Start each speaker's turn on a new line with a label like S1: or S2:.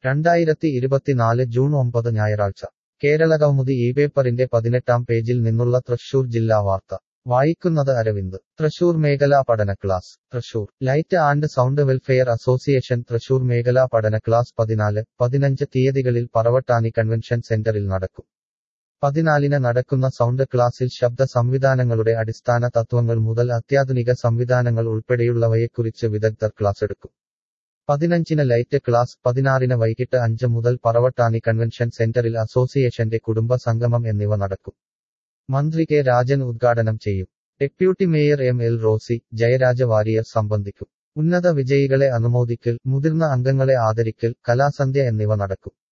S1: രണ്ടായിരത്തി ഇരുപത്തിനാല് ജൂൺ ഒമ്പത് ഞായറാഴ്ച കേരളകൗമുദി ഈ പേപ്പറിന്റെ പതിനെട്ടാം പേജിൽ നിന്നുള്ള തൃശൂർ ജില്ലാ വാർത്ത വായിക്കുന്നത് അരവിന്ദ് തൃശൂർ മേഖലാ പഠന class Thrissur light and sound welfare association Thrissur മേഖലാ പഠന ക്ലാസ് പതിനാല് പതിനഞ്ച് തീയതികളിൽ പറവട്ടാനി കൺവെൻഷൻ സെന്ററിൽ നടക്കും പതിനാലിന് നടക്കുന്ന സൗണ്ട് ക്ലാസിൽ ശബ്ദ സംവിധാനങ്ങളുടെ അടിസ്ഥാന തത്വങ്ങൾ മുതൽ അത്യാധുനിക സംവിധാനങ്ങൾ ഉൾപ്പെടെയുള്ളവയെക്കുറിച്ച് വിദഗ്ധർ ക്ലാസ് എടുക്കും പതിനഞ്ചിന് ലൈറ്റ് ക്ലാസ് പതിനാറിന് വൈകിട്ട് അഞ്ച് മുതൽ പറവട്ടാനി കൺവെൻഷൻ സെന്ററിൽ അസോസിയേഷന്റെ കുടുംബ സംഗമം എന്നിവ നടക്കും മന്ത്രി കെ രാജൻ ഉദ്ഘാടനം ചെയ്യും deputy mayor M L Rosy Jayaraja Warrier സംബന്ധിക്കും ഉന്നത വിജയികളെ അനുമോദിക്കൽ മുതിർന്ന അംഗങ്ങളെ ആദരിക്കൽ കലാസന്ധ്യ എന്നിവ നടക്കും